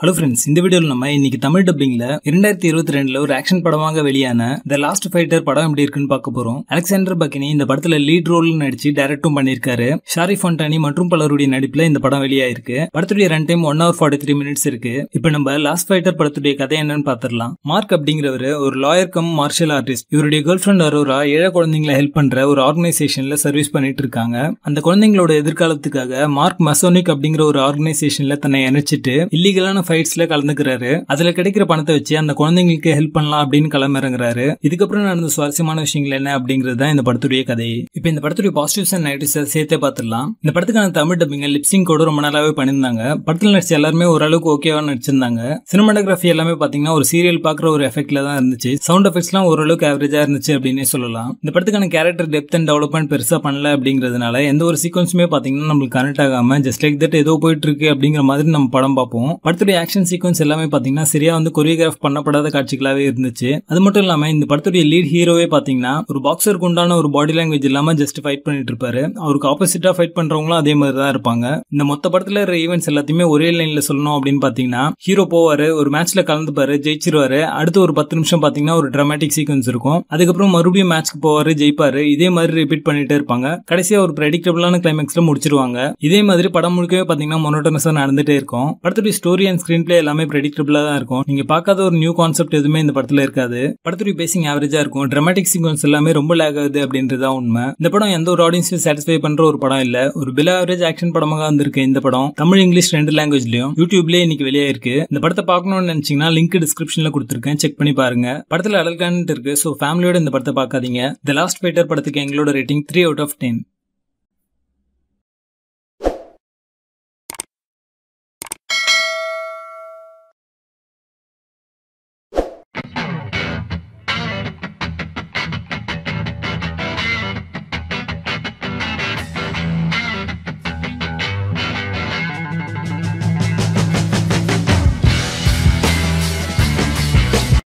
hello friends இந்த வீடியோவில் நம்ம இன்னைக்கு தமிழ் டப்பிங்ல இரண்டாயிரத்தி இருபத்தி ரெண்டுல ஒரு ஆக்ஷன் படமாக வெளியான த லாஸ்ட் ஃபைட்டர் படம் எப்படி இருக்குன்னு பார்க்க போறோம் அலெக்சாண்டர் பக்கினி இந்த படத்துல லீட் ரோல் நடிச்சு டைரக்டும் பண்ணிருக்காரு ஷாரி ஃபண்டானி மற்றும் பலருடைய நடிப்புல இந்த படம் வெளியாயிருக்கு படத்துடைய run time one hour forty three minutes இருக்கு இப்போ நம்ம லாஸ்ட் ஃபைட்டர் படத்துடைய கதை என்னன்னு பார்த்துடலாம் மார்க் அப்படிங்கிறவர் ஒரு லாயர் கம் மார்ஷியல் ஆர்டிஸ்ட் இவருடைய கேர்ள் ஃபிரெண்ட் அரோரா ஏழை குழந்தைங்களை ஹெல்ப் பண்ற ஒரு ஆர்கனைசேஷன்ல சர்வீஸ் பண்ணிட்டு இருக்காங்க அந்த குழந்தைங்களோட எதிர்காலத்துக்காக மார்க் மசோனிக் அப்படிங்கிற ஒரு ஆர்கனைசேஷன்ல தன்னை இணைச்சிட்டு இல்லீகலான ஃபைட்ஸ்ல கலந்துக்கிறாரு அதுல கிடைக்கிற பணத்தை வச்சு அந்த குழந்தைங்களுக்கு ஹெல்ப் பண்ணலாம் அப்படின்னு கிளம்பிறங்குறாரு இதுக்கப்புறம் நடந்த சுவாரஸ்யமான விஷயங்கள் என்ன அப்படிங்கிறது தான் இந்த படத்துடைய கதை இப்போ இந்த படத்துடைய பாசிட்டிவ்ஸ் அண்ட் நெகட்டிவ்ஸ் சேர்த்தே பார்த்துடலாம் இந்த படத்துக்கான தமிழ் டப்பிங்க லிப்சிங் கூட ரொம்ப நாளாவே பண்ணியிருந்தாங்க படத்தில் நடிச்ச எல்லாருமே ஓரளவுக்கு ஓகேவா நடிச்சிருந்தாங்க சினிமாட்டோகிராஃபி எல்லாமே பாத்தீங்கன்னா ஒரு சீரியல் பாக்குற ஒரு எஃபெக்ட்ல தான் இருந்துச்சு சவுண்ட் எஃபெக்ட்ஸ்லாம் ஓரளவுக்கு ஆவரேஜா இருந்துச்சு அப்படின்னே சொல்லலாம் இந்த படத்துக்கான கேரக்டர் டெப்த் அண்ட் டெவலப்மெண்ட் பெருசா பண்ணல அப்படிங்கிறதுனால எந்த ஒரு சீக்வன்ஸுமே பாத்தீங்கன்னா நம்மளுக்கு கனெக்ட் ஆகாம ஜஸ்ட் லைக் தட் ஏதோ போயிட்டு இருக்கு அப்படிங்கிற மாதிரி நம்ம படம் பார்ப்போம் படத்துடைய ஆக்ஷன் சீக்வன்ஸ் எல்லாமே பாத்தீங்கன்னா சரியா வந்து கொரியோகிராஃப் பண்ணப்படாத காட்சிகளாவே இருந்துச்சு அது மட்டும் இல்லாம இந்த படத்துடைய லீட் ஹீரோவே பாத்தீங்கன்னா ஒரு பாக்ஸருக்கு உண்டான ஒரு பாடி லாங்குவேஜ் இல்லாம ஜஸ்ட் ஃபைட் பண்ணிட்டு இருப்பாரு அவருக்கு ஆப்போசிட்டா ஃபைட் பண்றவங்களும் அதே மாதிரி தான் இருப்பாங்க இந்த மொத்த படத்துல இருக்கிற ஈவெண்ட்ஸ் எல்லாத்தையுமே ஒரே லைன்ல சொல்லணும் அப்படின்னு பாத்தீங்கன்னா ஹீரோ போவாரு ஒரு மேட்ச்ல கலந்துப்பாரு ஜெயிச்சிருவாரு அடுத்து ஒரு பத்து நிமிஷம் பாத்தீங்கன்னா ஒரு டிராமட்டிக் சீக்வன்ஸ் இருக்கும் அதுக்கப்புறம் மறுபடியும் மேட்ச்க்கு போவாரு ஜெயிப்பாரு இதே மாதிரி ரிப்பீட் பண்ணிட்டே இருப்பாங்க கடைசியா ஒரு ப்ரெடிக்டபிளான கிளைமேக்ஸ்ல முடிச்சிருவாங்க இதே மாதிரி படம் முழுக்கவே பாத்தீங்கன்னா மொனோட்டனஸா நடந்துட்டே இருக்கும் படத்துடைய ஸ்டோரி அண்ட் ஸ்கிரீன் பிளே எல்லாமே ப்ரெடிக்டபிளா தான் இருக்கும் நீங்க பார்க்காத ஒரு நியூ கான்செப்ட் எதுவுமே இந்த படத்துல இருக்காது படத்துடைய பேசிங் ஆவரேஜா இருக்கும் டிராமட்டிக் சீக்வன்ஸ் எல்லாமே ரொம்ப லேக் ஆகுது அப்படின்றது தான் உண்மை இந்த படம் எந்த ஒரு ஆடியன்ஸையும் சாட்டிஸ்ஃபை பண்ற ஒரு படம் இல்ல ஒரு பில் ஆவரேஜ் ஆக்ஷன் படமாக வந்திருக்கு இந்த படம் தமிழ் இங்கிலீஷ் ரெண்டு லாங்குவேஜ்லயும் யூடியூப்லயே இன்னைக்கு வெளியே இருக்கு இந்த படத்தை பார்க்கணும்னு நினைச்சீங்கன்னா லிங்க் டிஸ்கிரிப்ஷன்ல கொடுத்துருக்கேன் செக் பண்ணி பாருங்க படத்துல அடல் கண்டென்ட் இருக்கு ஸோ ஃபேமிலியோட இந்த படத்தை பார்க்காதீங்க த லாஸ்ட் ஃபைட்டர் படத்துக்கு எங்களோட rating three out of ten